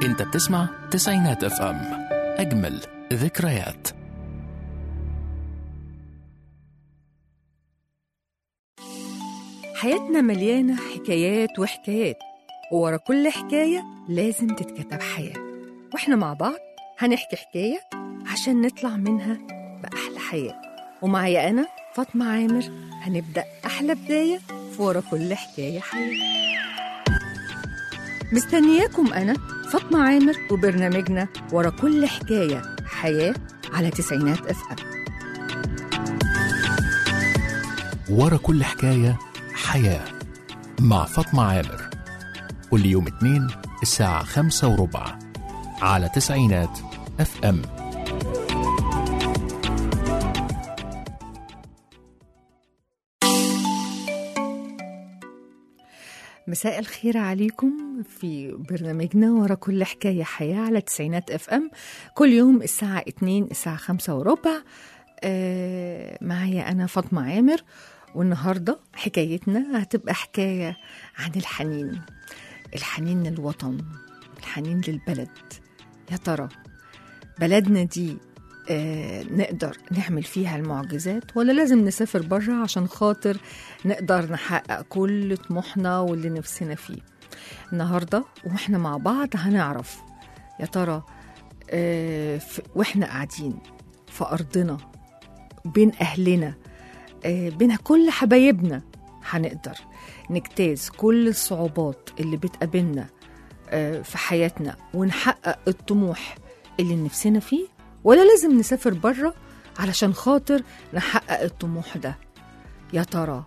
انت بتسمع تسعينات اف ام اجمل ذكريات حياتنا مليانة حكايات وحكايات وورا كل حكاية لازم تتكتب حياة واحنا مع بعض هنحكي حكاية عشان نطلع منها بأحلى حياة ومعايا أنا فاطمة عامر هنبدأ أحلى بداية في ورا كل حكاية حياة مستنياكم أنا فاطمة عامر وبرنامجنا ورا كل حكاية حياة على تسعينات اف ام ورا كل حكاية حياة مع فاطمة عامر كل يوم اثنين الساعة خمسة وربع على تسعينات اف ام مساء الخير عليكم في برنامجنا ورا كل حكاية حياة على تسعينات اف ام كل يوم الساعة 2 الساعة خمسة وربع آه معايا أنا فاطمة عامر والنهاردة حكايتنا هتبقى حكاية عن الحنين الحنين للوطن الحنين للبلد يا ترى بلدنا دي آه نقدر نعمل فيها المعجزات ولا لازم نسافر بره عشان خاطر نقدر نحقق كل طموحنا واللي نفسنا فيه النهاردة واحنا مع بعض هنعرف يا ترى آه ف- واحنا قاعدين في أرضنا بين أهلنا آه بين كل حبايبنا هنقدر نجتاز كل الصعوبات اللي بتقابلنا آه في حياتنا ونحقق الطموح اللي نفسنا فيه ولا لازم نسافر بره علشان خاطر نحقق الطموح ده يا ترى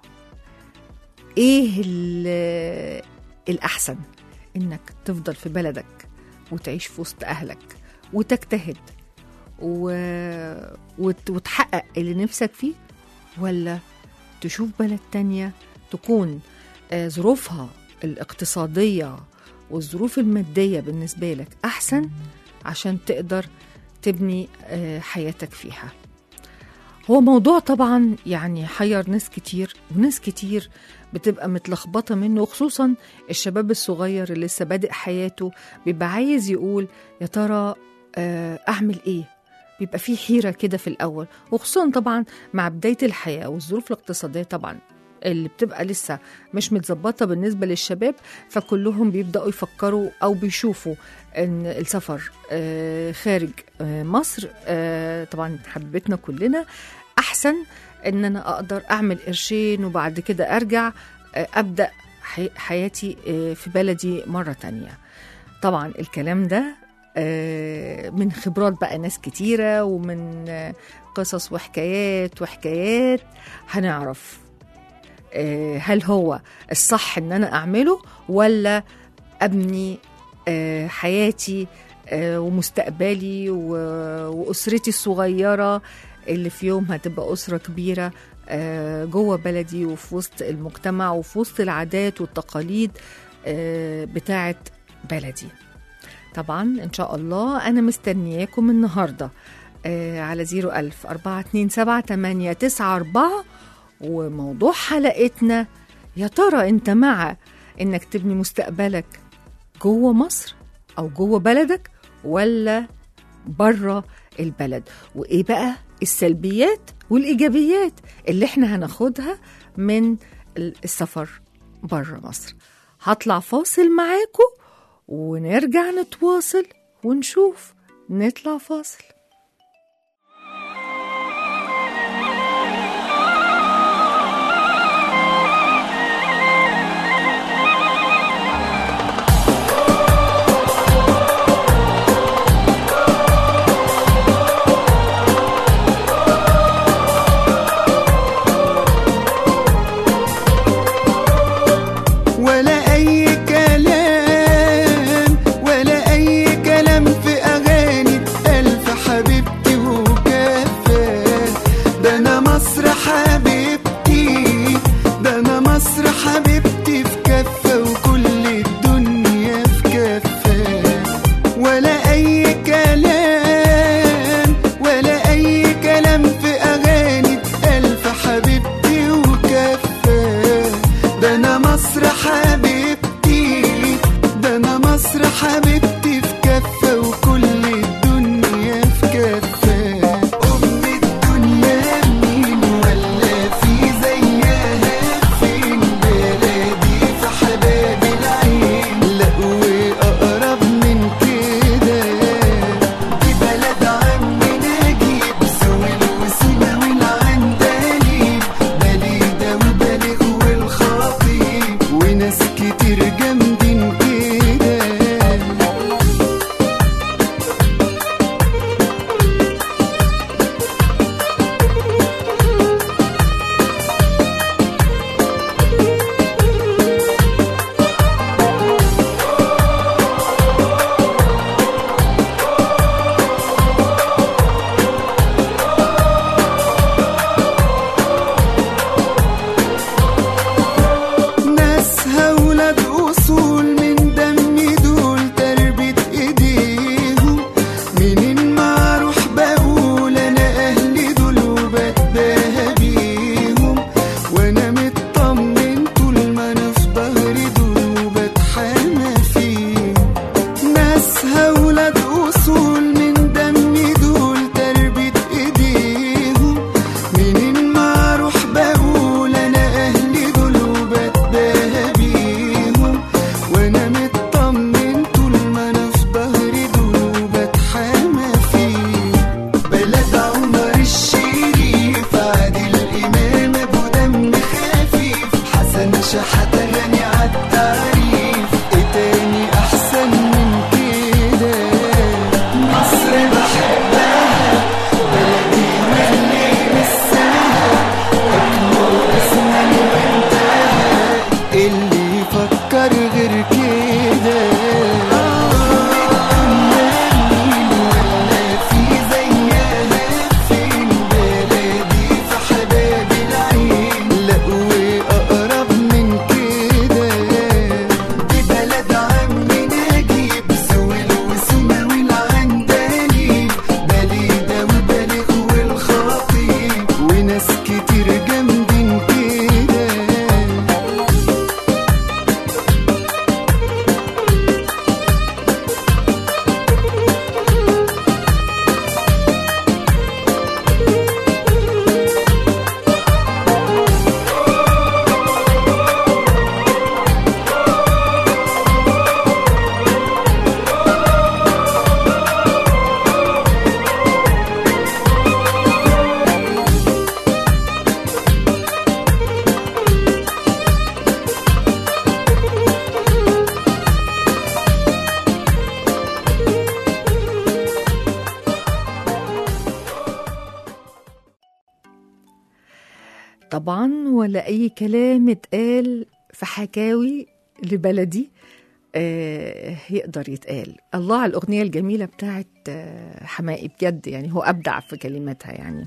ايه ال- الاحسن انك تفضل في بلدك وتعيش في وسط اهلك وتجتهد و... وت... وتحقق اللي نفسك فيه ولا تشوف بلد تانية تكون آه، ظروفها الاقتصادية والظروف المادية بالنسبة لك أحسن عشان تقدر تبني آه، حياتك فيها هو موضوع طبعا يعني حير ناس كتير وناس كتير بتبقى متلخبطة منه وخصوصا الشباب الصغير اللي لسه بادئ حياته بيبقى عايز يقول يا ترى آه، أعمل إيه بيبقى في حيرة كده في الأول وخصوصا طبعا مع بداية الحياة والظروف الاقتصادية طبعا اللي بتبقى لسه مش متظبطة بالنسبة للشباب فكلهم بيبدأوا يفكروا أو بيشوفوا ان السفر آه، خارج آه، مصر آه، طبعا حبيتنا كلنا احسن ان انا اقدر اعمل قرشين وبعد كده ارجع آه، ابدا حي- حياتي آه، في بلدي مره تانية طبعا الكلام ده آه، من خبرات بقى ناس كتيره ومن آه، قصص وحكايات وحكايات هنعرف آه، هل هو الصح ان انا اعمله ولا ابني آه، حياتي آه، ومستقبلي و- واسرتي الصغيره اللي في يوم هتبقى اسره كبيره آه، جوه بلدي وفي وسط المجتمع وفي وسط العادات والتقاليد آه، بتاعه بلدي طبعا ان شاء الله انا مستنياكم النهارده آه، على 01000 427 894 وموضوع حلقتنا يا ترى انت مع انك تبني مستقبلك جوه مصر او جوه بلدك ولا بره البلد وايه بقى السلبيات والايجابيات اللي احنا هناخدها من السفر بره مصر هطلع فاصل معاكم ونرجع نتواصل ونشوف نطلع فاصل ولا أي كلام ولا أي كلام في أغاني ألف حبيبتي وكفى ده أنا مصر حبيبتي ده أنا مصر حبيبتي في كفة وكل الدنيا في كفة ولا أي كلام ولا أي كلام في أغاني ألف حبيبتي وكفى ده أنا مصر حبيبتي ده أنا مصر حبيبتي في عالتعريف ايه تاني احسن من كده مصر بحبها بلدي ملي نفسها اكمل اسمها وانتهى اللي يفكر غير كده ولا في زيها فين بلدي في حباب العين لا واقرب من كده دي بلد عمي نجيب سويل وسما والعندليب بليده وبليغ والخطيب وناس كتير جنبين كده طبعا ولا أي كلام اتقال في حكاوي لبلدي آه يقدر يتقال الله على الأغنية الجميلة بتاعت آه حمائي بجد يعني هو أبدع في كلماتها يعني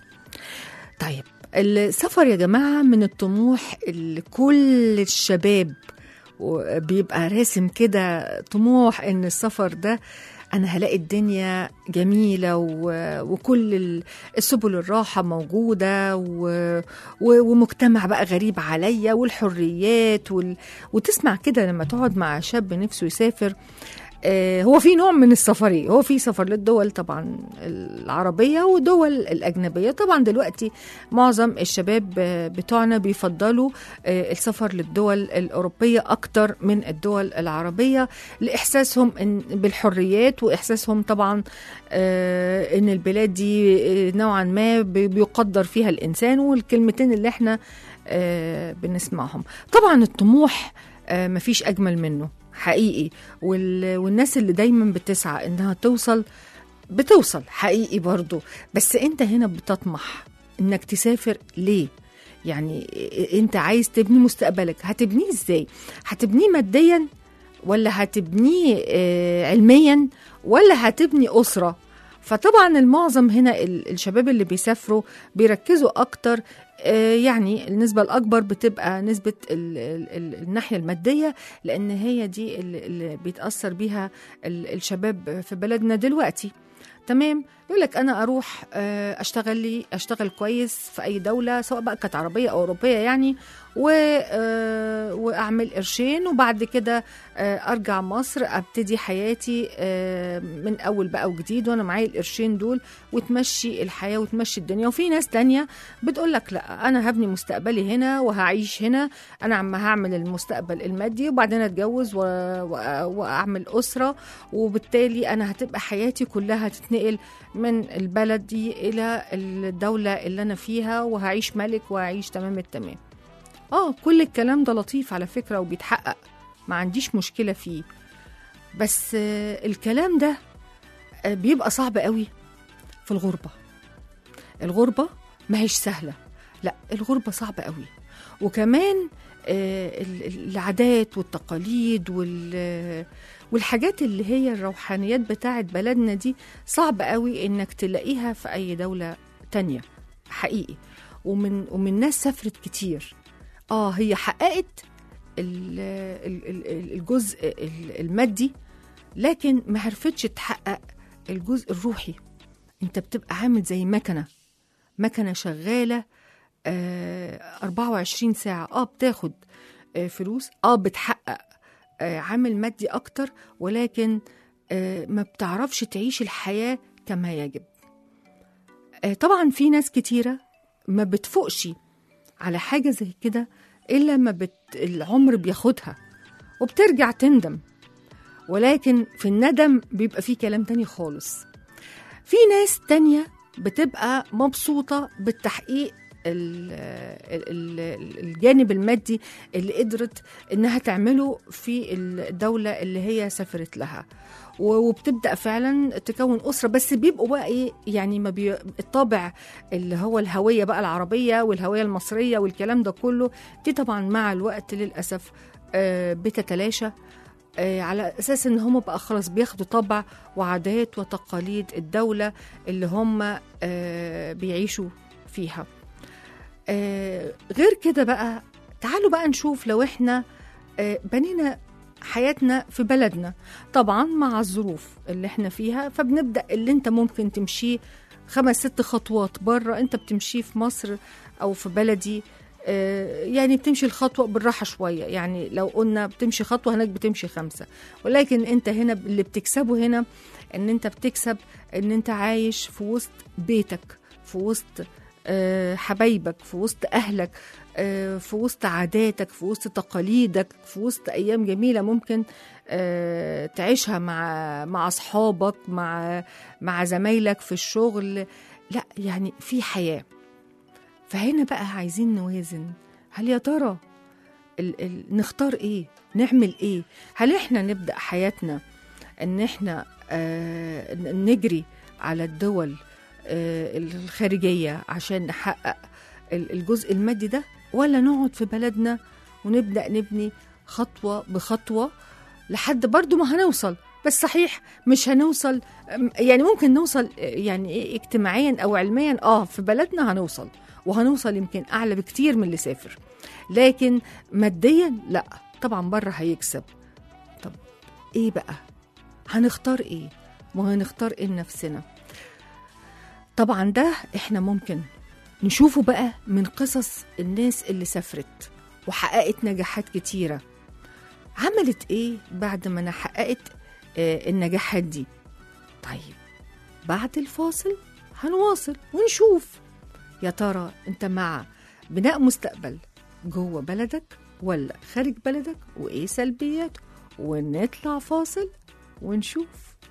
طيب السفر يا جماعة من الطموح اللي كل الشباب بيبقى راسم كده طموح ان السفر ده انا هلاقي الدنيا جميله و... وكل ال- السبل الراحه موجوده و... و... ومجتمع بقى غريب عليا والحريات وال... وتسمع كده لما تقعد مع شاب نفسه يسافر آه، هو في نوع من السفرية هو في سفر للدول طبعا العربية ودول الأجنبية طبعا دلوقتي معظم الشباب آه، بتوعنا بيفضلوا آه، السفر للدول الأوروبية أكتر من الدول العربية لإحساسهم إن بالحريات وإحساسهم طبعا آه، إن البلاد دي آه، نوعا ما بي- بيقدر فيها الإنسان والكلمتين اللي احنا آه، بنسمعهم طبعا الطموح آه، مفيش أجمل منه حقيقي وال... والناس اللي دايما بتسعى انها توصل بتوصل حقيقي برضو بس انت هنا بتطمح انك تسافر ليه يعني انت عايز تبني مستقبلك هتبنيه ازاي هتبنيه ماديا ولا هتبنيه آه، علميا ولا هتبني أسرة فطبعا المعظم هنا ال- الشباب اللي بيسافروا بيركزوا أكتر آه، يعني النسبة الأكبر بتبقى نسبة ال ال ال الناحية المادية لأن هي دي اللي- اللي بيتأثر بيها ال- الشباب في بلدنا دلوقتي تمام يقول لك انا اروح آه، اشتغل لي اشتغل كويس في اي دوله سواء بقى كانت عربيه او اوروبيه يعني و آه، واعمل قرشين وبعد كده آه، ارجع مصر ابتدي حياتي آه، من اول بقى وجديد وانا معايا القرشين دول وتمشي الحياه وتمشي الدنيا وفي ناس تانية بتقول لك لا انا هبني مستقبلي هنا وهعيش هنا انا عم هعمل المستقبل المادي وبعدين اتجوز و... و... واعمل اسره وبالتالي انا هتبقى حياتي كلها تتنقل من البلد دي الى الدوله اللي انا فيها وهعيش ملك وهعيش تمام التمام اه كل الكلام ده لطيف على فكره وبيتحقق ما عنديش مشكله فيه بس آه، الكلام ده آه، بيبقى صعب قوي في الغربه الغربه ما هيش سهله لا الغربه صعبه قوي وكمان آه، ال- ال- العادات والتقاليد وال والحاجات اللي هي الروحانيات بتاعت بلدنا دي صعب قوي انك تلاقيها في اي دولة تانية حقيقي ومن ومن ناس سافرت كتير اه هي حققت ال- ال- ال- الجزء ال- المادي لكن ما عرفتش تحقق الجزء الروحي انت بتبقى عامل زي مكنة مكنة شغالة آه 24 ساعة اه بتاخد آه فلوس اه بتحقق آه عامل مادي اكتر ولكن آه ما بتعرفش تعيش الحياة كما يجب آه طبعا في ناس كتيرة ما بتفوقش على حاجة زي كده إلا ما بت... العمر بياخدها وبترجع تندم ولكن في الندم بيبقى فيه كلام تاني خالص في ناس تانية بتبقى مبسوطة بالتحقيق ال- ال- ال- الجانب المادي اللي قدرت انها تعمله في الدوله اللي هي سافرت لها و- وبتبدا فعلا تكون اسره بس بيبقوا بقى ايه يعني ما بي... الطابع اللي هو الهويه بقى العربيه والهويه المصريه والكلام ده كله دي طبعا مع الوقت للاسف آه، بتتلاشى آه، على اساس ان هم بقى خلاص بياخدوا طبع وعادات وتقاليد الدوله اللي هم آه، بيعيشوا فيها آه، غير كده بقى تعالوا بقى نشوف لو احنا آه، بنينا حياتنا في بلدنا طبعا مع الظروف اللي احنا فيها فبنبدا اللي انت ممكن تمشيه خمس ست خطوات بره انت بتمشيه في مصر او في بلدي آه، يعني بتمشي الخطوة بالراحة شوية يعني لو قلنا بتمشي خطوة هناك بتمشي خمسة ولكن انت هنا اللي بتكسبه هنا ان انت بتكسب ان انت عايش في وسط بيتك في وسط آه، حبايبك في وسط اهلك آه، في وسط عاداتك في وسط تقاليدك في وسط ايام جميله ممكن آه، تعيشها مع مع اصحابك مع مع زمايلك في الشغل لا يعني في حياه فهنا بقى عايزين نوازن هل يا ترى ال ال نختار ايه نعمل ايه هل احنا نبدا حياتنا ان احنا آه ن- نجري على الدول آه الخارجيه عشان نحقق ال- الجزء المادي ده ولا نقعد في بلدنا ونبدا نبني خطوه بخطوه لحد برضو ما هنوصل بس صحيح مش هنوصل أم، يعني ممكن نوصل آه، يعني إيه اجتماعيا او علميا اه في بلدنا هنوصل وهنوصل يمكن اعلى بكتير من اللي سافر لكن ماديا لا طبعا بره هيكسب طب ايه بقى هنختار ايه ما هنختار ايه لنفسنا طبعا ده احنا ممكن نشوفه بقى من قصص الناس اللي سافرت وحققت نجاحات كتيرة عملت ايه بعد ما أنا حققت آه، النجاحات دي طيب بعد الفاصل هنواصل ونشوف يا ترى انت مع بناء مستقبل جوه بلدك ولا خارج بلدك وايه سلبياته ونطلع فاصل ونشوف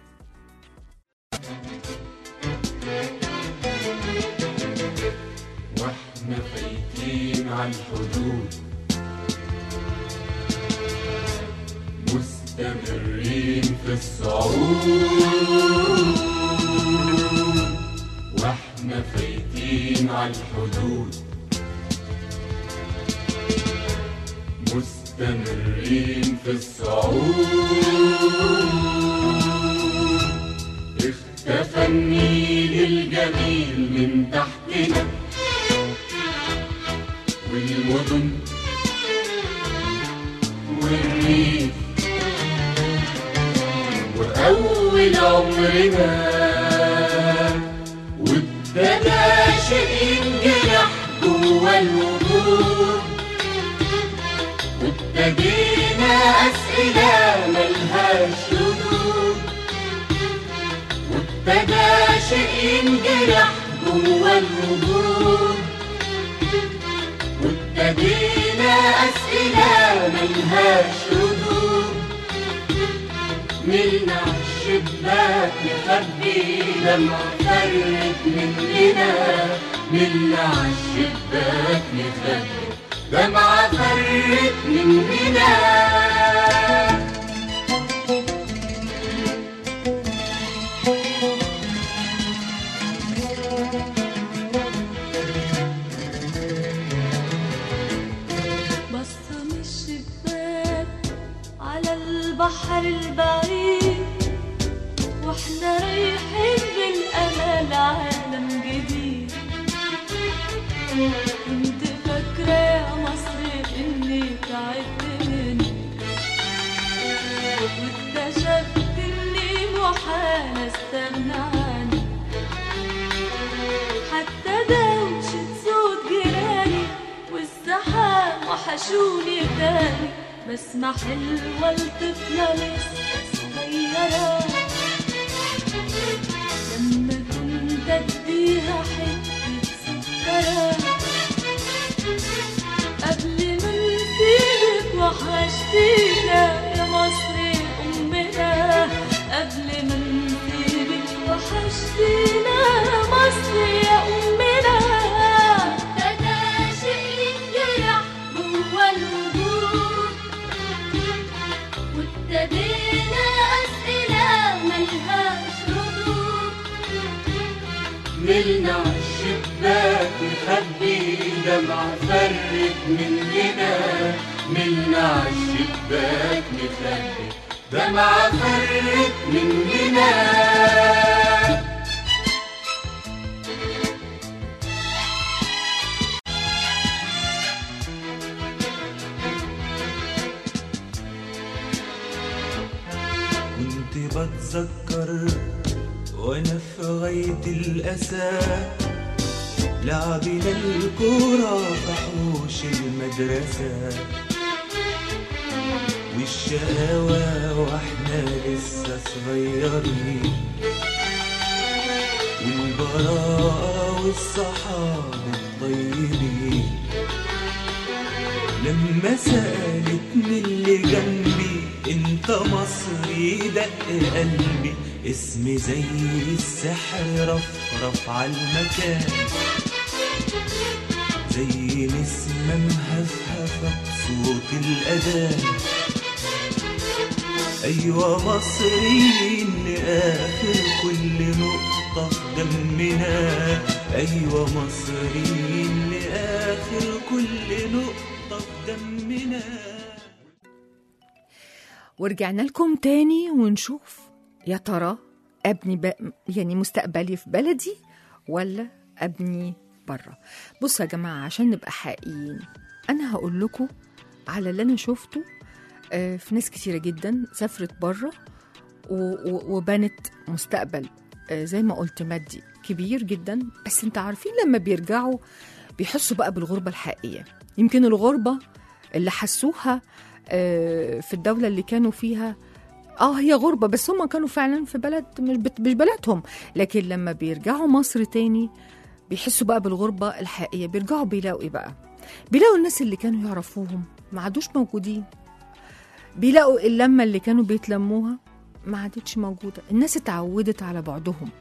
واحنا فايتين على الحدود مستمرين في الصعود واحنا فايتين على الحدود مستمرين في الصعود اختفى النيل الجميل من تحتنا والمدن والريف وأول عمرنا وابتدى شيء ينجرح جوا الوجود وابتدينا أسئلة ملهاش ردود وابتدى شيء ينجرح جوا الوجود وابتدينا أسئلة ملهاش ردود ملنا عالشباك نخبي دمع فرت مننا ملنا عالشباك نخبي دمعة فرت مننا بصة من الشباك على البحر البعيد واحنا رايحين بالأمل عالم جديد كنت فاكرة يا مصر إني تعبت منك واكتشفت إني محال أستغنى عنك حتى دوشة صوت جيراني والزحام وحشوني تاني بسمع حلوة الطفلة لسه صغيرة لما كنت اديها حتة سكرة قبل ما نسيبك وحشتينا يا مصر أمنا قبل ما نسيبك وحشتينا يا مصر يا أمنا ابتدينا أسئلة ملهاش ردود ملنا عالشباك نخبي دمعة فرت مننا ملنا عالشباك نخبي دمعة فرت مننا كنت بتذكر وانا في غاية الأسى لعبنا الكورة في حوش المدرسة والشقاوة واحنا لسه صغيرين والبراءة والصحاب الطيبين لما سألتني اللي جنبي انت مصري دق قلبي اسمي زي السحر رفرف على المكان زي نسمة مهفهفة بصوت الأذان أيوة مصريين لآخر كل نقطة في دمنا أيوة مصريين لآخر كل نقطة في دمنا ورجعنا لكم تاني ونشوف يا ترى ابني ب... يعني مستقبلي في بلدي ولا ابني بره بصوا يا جماعه عشان نبقى حقيقيين انا هقول لكم على اللي انا شفته آه، في ناس كتيره جدا سافرت بره و- و- وبنت مستقبل آه، زي ما قلت مادي كبير جدا بس انت عارفين لما بيرجعوا بيحسوا بقى بالغربه الحقيقيه يمكن الغربه اللي حسوها آه، في الدوله اللي كانوا فيها اه هي غربه بس هم كانوا فعلا في بلد مش بت- مش بلدهم لكن لما بيرجعوا مصر تاني بيحسوا بقى بالغربه الحقيقيه بيرجعوا بيلاقوا ايه بقى بيلاقوا الناس اللي كانوا يعرفوهم ما عادوش موجودين بيلاقوا اللمه اللي كانوا بيتلموها ما عادتش موجوده الناس اتعودت على بعدهم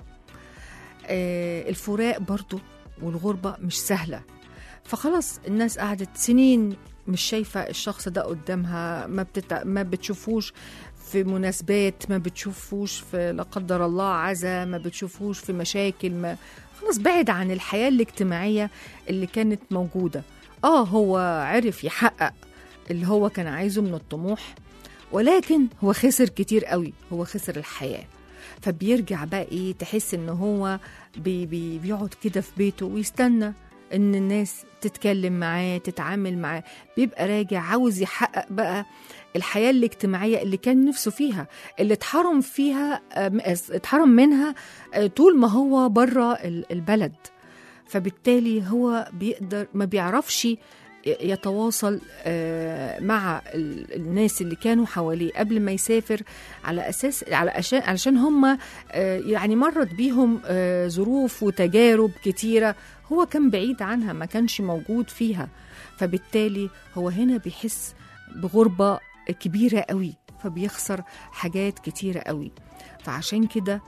آه الفراق برضو والغربه مش سهله فخلاص الناس قعدت سنين مش شايفه الشخص ده قدامها ما بتتع... ما بتشوفوش في مناسبات ما بتشوفوش في لا قدر الله عزا ما بتشوفوش في مشاكل ما خلاص بعد عن الحياه الاجتماعيه اللي كانت موجوده اه هو عرف يحقق اللي هو كان عايزه من الطموح ولكن هو خسر كتير قوي هو خسر الحياه فبيرجع بقى ايه تحس ان هو بي بي بيقعد كده في بيته ويستنى ان الناس تتكلم معاه تتعامل معاه بيبقى راجع عاوز يحقق بقى الحياة الاجتماعية اللي كان نفسه فيها اللي اتحرم فيها آم، آس- اتحرم منها آه، طول ما هو بره ال- البلد فبالتالي هو بيقدر ما بيعرفش ي- يتواصل آه، مع ال- الناس اللي كانوا حواليه قبل ما يسافر على اساس على عشان علشان هم آه، يعني مرت بيهم آه، ظروف وتجارب كتيره هو كان بعيد عنها ما كانش موجود فيها فبالتالي هو هنا بيحس بغربه كبيره قوي فبيخسر حاجات كتيره قوي فعشان كده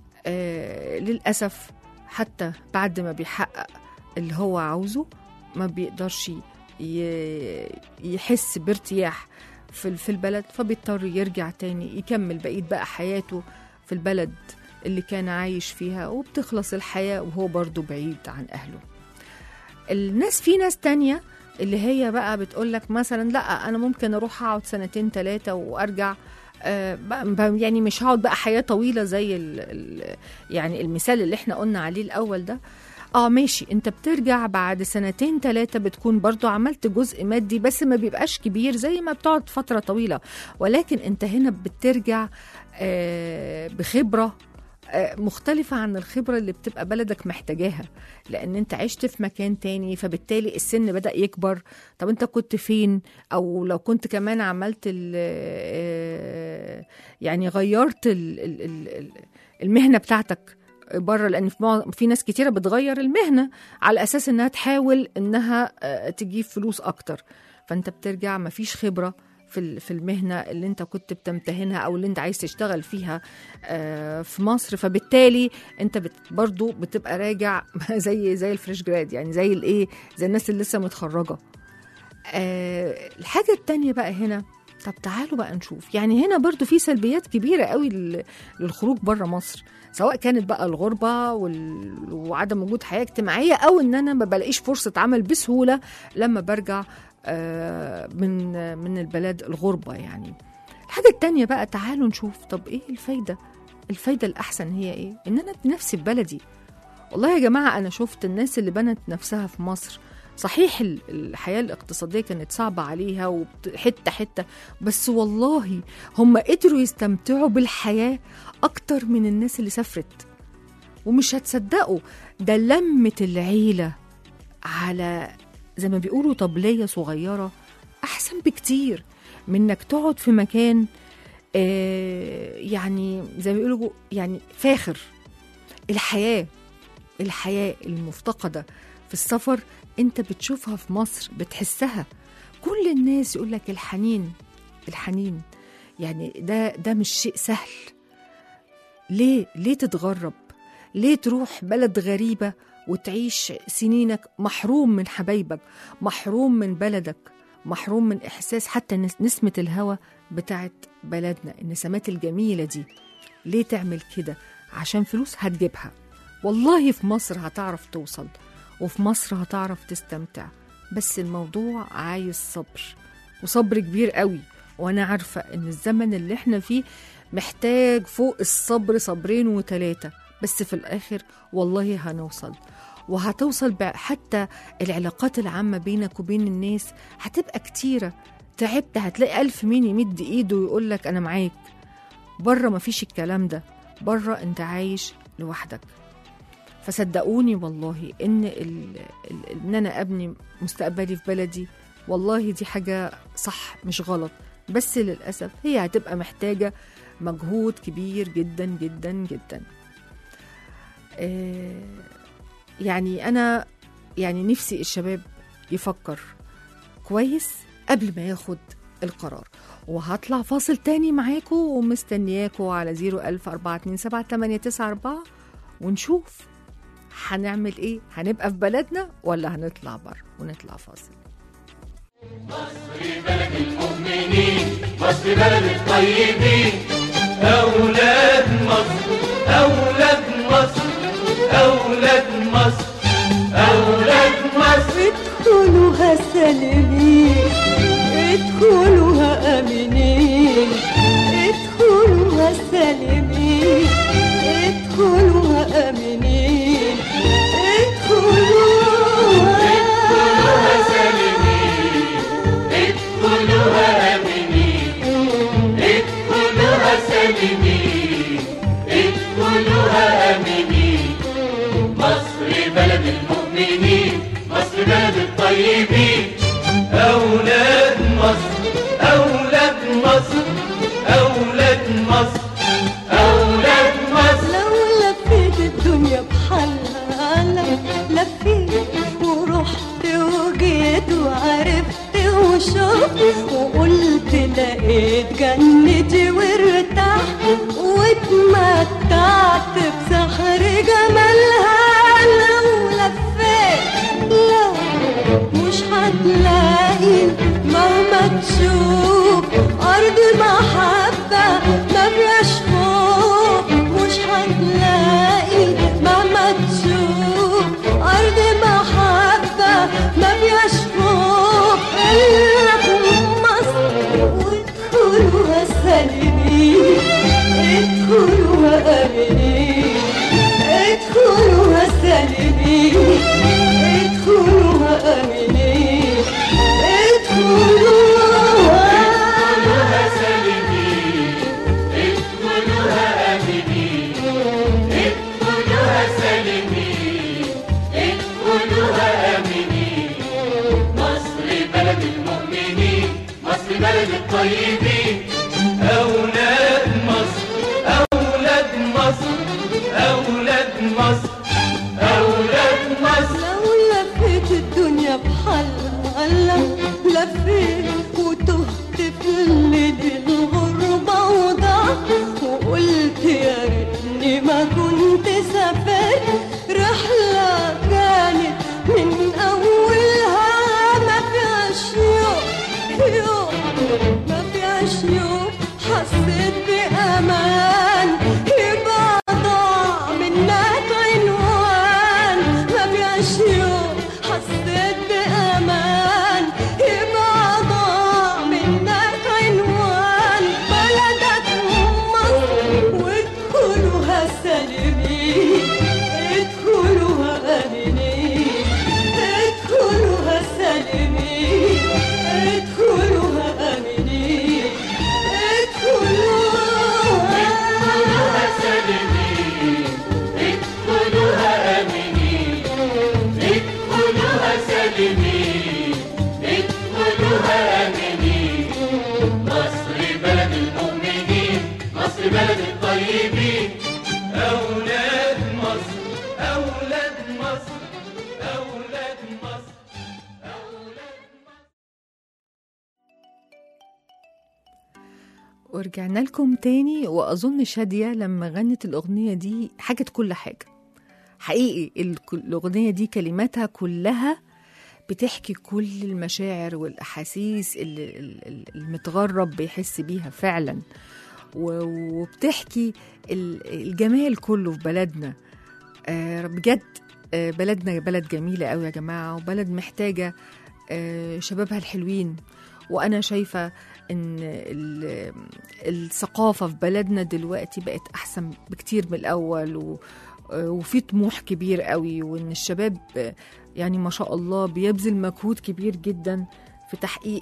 آه للاسف حتى بعد ما بيحقق اللي هو عاوزه ما بيقدرش ي- يحس بارتياح في في البلد فبيضطر يرجع تاني يكمل بقية بقى حياته في البلد اللي كان عايش فيها وبتخلص الحياة وهو برضو بعيد عن أهله الناس في ناس تانية اللي هي بقى بتقولك مثلا لا أنا ممكن أروح أقعد سنتين ثلاثة وأرجع آه، بقى- بقى- يعني مش هقعد بقى حياة طويلة زي ال ال يعني المثال اللي احنا قلنا عليه الأول ده اه ماشي انت بترجع بعد سنتين ثلاثة بتكون برضو عملت جزء مادي بس ما بيبقاش كبير زي ما بتقعد فترة طويلة ولكن انت هنا بترجع آه بخبرة آه، مختلفة عن الخبرة اللي بتبقى بلدك محتاجاها لأن أنت عشت في مكان تاني فبالتالي السن بدأ يكبر طب أنت كنت فين أو لو كنت كمان عملت ال آه، يعني غيرت ال- ال- ال- ال- المهنة بتاعتك بره لان في, معظم- في ناس كتيره بتغير المهنه على اساس انها تحاول انها آه، تجيب فلوس اكتر فانت بترجع مفيش خبره في ال- في المهنه اللي انت كنت بتمتهنها او اللي انت عايز تشتغل فيها آه، في مصر فبالتالي انت بت برضو بتبقى راجع زي زي الفريش جراد يعني زي الايه زي الناس اللي لسه متخرجه آه، الحاجه التانية بقى هنا طب تعالوا بقى نشوف يعني هنا برضو في سلبيات كبيرة قوي لل- للخروج بره مصر سواء كانت بقى الغربة وال... وعدم وجود حياة اجتماعية أو إن أنا ما بلاقيش فرصة عمل بسهولة لما برجع آه، من من البلد الغربة يعني الحاجة التانية بقى تعالوا نشوف طب إيه الفايدة الفايدة الأحسن هي إيه إن أنا أبني نفسي في بلدي والله يا جماعة أنا شفت الناس اللي بنت نفسها في مصر صحيح ال- الحياة الاقتصادية كانت صعبة عليها وحتة حتة بس والله هم قدروا يستمتعوا بالحياة أكتر من الناس اللي سافرت ومش هتصدقوا ده لمة العيلة على زي ما بيقولوا طبلية صغيرة أحسن بكتير من إنك تقعد في مكان آه يعني زي ما بيقولوا يعني فاخر الحياة الحياة المفتقدة في السفر انت بتشوفها في مصر بتحسها كل الناس يقول لك الحنين الحنين يعني ده ده مش شيء سهل ليه ليه تتغرب ليه تروح بلد غريبة وتعيش سنينك محروم من حبايبك محروم من بلدك محروم من إحساس حتى نس- نسمة الهوا بتاعت بلدنا النسمات الجميلة دي ليه تعمل كده عشان فلوس هتجيبها والله في مصر هتعرف توصل وفي مصر هتعرف تستمتع بس الموضوع عايز صبر وصبر كبير قوي وانا عارفة ان الزمن اللي احنا فيه محتاج فوق الصبر صبرين وتلاتة بس في الاخر والله هنوصل وهتوصل بع- حتى العلاقات العامة بينك وبين الناس هتبقى كتيرة تعبت هتلاقي ألف مين يمد إيده ويقول لك أنا معاك بره مفيش الكلام ده بره أنت عايش لوحدك فصدقوني والله ان ال... ال... ان انا ابني مستقبلي في بلدي والله دي حاجه صح مش غلط بس للاسف هي هتبقى محتاجه مجهود كبير جدا جدا جدا آه، يعني انا يعني نفسي الشباب يفكر كويس قبل ما ياخد القرار وهطلع فاصل تاني معاكم ومستنياكم على 014278994 ونشوف هنعمل ايه هنبقى في بلدنا ولا هنطلع بره ونطلع فاصل مصر بلد الطيبين أولاد مصر أولاد مصر أولاد مصر أولاد مصر ادخلوها سالمين ادخلوها امنين ادخلوها سالمين ادخلوها امنين ادخلوها ادخلوها امنين ادخلوها سالمين ادخلوها امنين مصر بلد المؤمنين مصر بلد الطيبين أولاد مصر أولاد مصر أولاد مصر أولاد مصر لو لفيت الدنيا بحالها لو لفيت ورحت وجيت وعرفت وشفت وقلت لقيت جنتي وارتحت واتمتعت بسحر جمالها لو لفيت لو مش هتلاقي مهما تشوف أرض محبة ما فيهاش خوف مش هتلاقي مهما تشوف أرض محبة ما فيهاش خوف إلا في مصر وادخلوها سالمين ادخلوها آمنين ادخلوها سالمين ادخلوها آمنين ادخلوها سالمين ادخلوها امنين ادخلوها سالمين ادخلوها امنين مصر بلد المؤمنين مصر بلد الطيبين أولاد مصر أولاد مصر أولاد مصر أولاد مصر لو لفيت الدنيا بحالها لو لفيت وتهت في الليل الغربة وضعت وقلت يا ريتني ما كنت سافرت رحلة كانت من أولها ما فيهاش يوم يوم ما فيهاش حسيت بأمان يبقى ضاع منك عنوان ما بيعش يوم حسيت بأمان يبقى ضاع منك عنوان بلدك مصر وادخلوها سالمين ادخلوها آمنين ادخلوها سالمين ادخلوها آمنين ادخلوها ادخلوها سالمين ادخلوها آمنين ادخلوها سالمين ادخلوها آمنين مصر بلد المؤمنين مصر بلد الطيبين أولاد مصر أولاد مصر أولاد مصر ورجعنا لكم تاني وأظن شادية لما غنت الأغنية دي حاجت كل حاجة حقيقي الك- الأغنية دي كلماتها كلها بتحكي كل المشاعر والأحاسيس اللي ال- ال- المتغرب بيحس بيها فعلا و- وبتحكي ال- الجمال كله في بلدنا آه، بجد آه، بلدنا بلد جميلة قوي يا جماعة وبلد محتاجة آه، شبابها الحلوين وأنا شايفة إن ال- الثقافة في بلدنا دلوقتي بقت أحسن بكتير من الأول و آه، وفي طموح كبير قوي وإن الشباب آه، يعني ما شاء الله بيبذل مجهود كبير جدا في تحقيق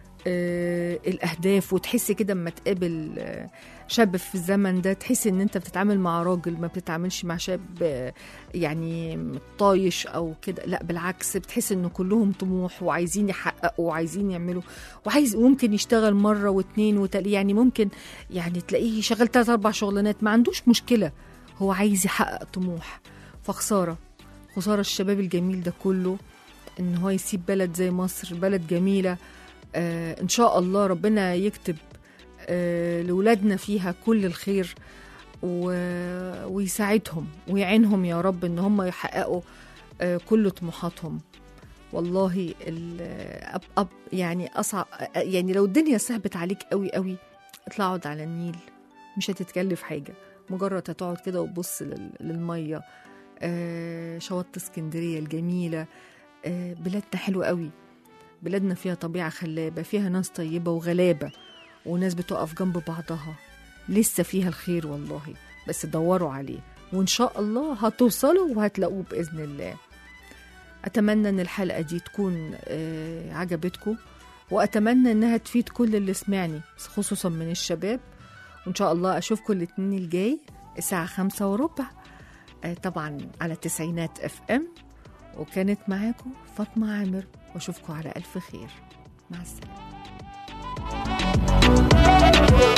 آه، الأهداف وتحس كده اما تقابل آه، شاب في الزمن ده تحس ان انت بتتعامل مع راجل ما بتتعاملش مع شاب آه، يعني طايش او كده لا بالعكس بتحس ان كلهم طموح وعايزين يحققوا وعايزين يعملوا وعايز ممكن يشتغل مره واتنين وتل يعني ممكن يعني تلاقيه شغال تلات اربع شغلانات ما عندوش مشكله هو عايز يحقق طموح فخساره خساره الشباب الجميل ده كله ان هو يسيب بلد زي مصر بلد جميله آه ان شاء الله ربنا يكتب آه لولادنا فيها كل الخير و... ويساعدهم ويعينهم يا رب ان هم يحققوا آه كل طموحاتهم والله ال... أب... أب... يعني اصعب يعني لو الدنيا صعبت عليك قوي قوي اطلع اقعد على النيل مش هتتكلف حاجه مجرد هتقعد كده وتبص لل... للميه آه شواطئ اسكندريه الجميله آه بلادنا حلوه قوي بلادنا فيها طبيعة خلابة فيها ناس طيبة وغلابة وناس بتقف جنب بعضها لسه فيها الخير والله بس دوروا عليه وإن شاء الله هتوصلوا وهتلاقوه بإذن الله أتمنى إن الحلقة دي تكون آه، عجبتكم وأتمنى إنها تفيد كل اللي سمعني خصوصا من الشباب وإن شاء الله أشوفكم الاثنين الجاي الساعة خمسة وربع آه، طبعا على تسعينات اف ام وكانت معاكم فاطمة عامر واشوفكم على ألف خير مع السلامة